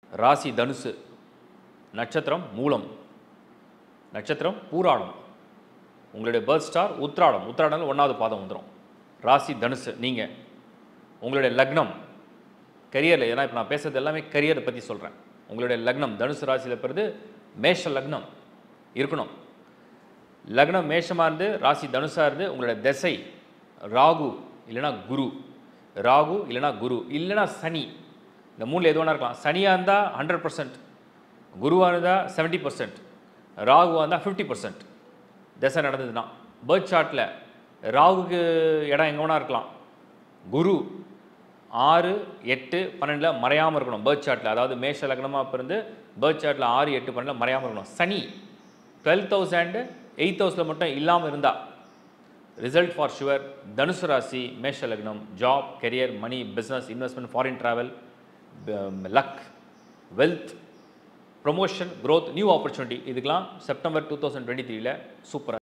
ராசி தனுசு நட்சத்திரம் மூலம் நட்சத்திரம் பூராடம் உங்களுடைய பர்த் ஸ்டார் உத்ராடம் உத்ராடம் ஒன்றாவது பாதம் வந்துடும் ராசி தனுசு நீங்கள் உங்களுடைய லக்னம் கரியரில் ஏன்னா இப்போ நான் பேசுறது எல்லாமே கரியரை பற்றி சொல்கிறேன் உங்களுடைய லக்னம் தனுசு ராசியில் பிறகு மேஷ லக்னம் இருக்கணும் லக்னம் மேஷமாக இருந்து ராசி தனுசாக இருந்து உங்களுடைய திசை ராகு இல்லைனா குரு ராகு இல்லைனா குரு இல்லைனா சனி இந்த மூணில் எது வேணா இருக்கலாம் சனியாக இருந்தால் ஹண்ட்ரட் பர்சன்ட் குருவாக இருந்தால் செவன்ட்டி பர்சன்ட் ராகுவாக இருந்தால் ஃபிஃப்டி பர்சன்ட் திசை நடந்ததுன்னா பேர்த் சார்ட்டில் ராகுக்கு இடம் எங்கே வேணா இருக்கலாம் குரு ஆறு எட்டு பன்னெண்டில் மறையாமல் இருக்கணும் பேர்த் சார்ட்டில் அதாவது மேஷ லக்னமாக பிறந்து பேர்த் சார்ட்டில் ஆறு எட்டு பன்னெண்டில் மறையாமல் இருக்கணும் சனி டுவெல் தௌசண்ட் எயிட் தௌசண்டில் மட்டும் இல்லாமல் இருந்தால் ரிசல்ட் ஃபார் ஷுவர் தனுசு ராசி மேஷ லக்னம் job career money business investment foreign travel luck wealth promotion growth new opportunity இதுக்கெல்லாம் செப்டம்பர் டூ தௌசண்ட் டுவெண்ட்டி த்ரீல சூப்பராக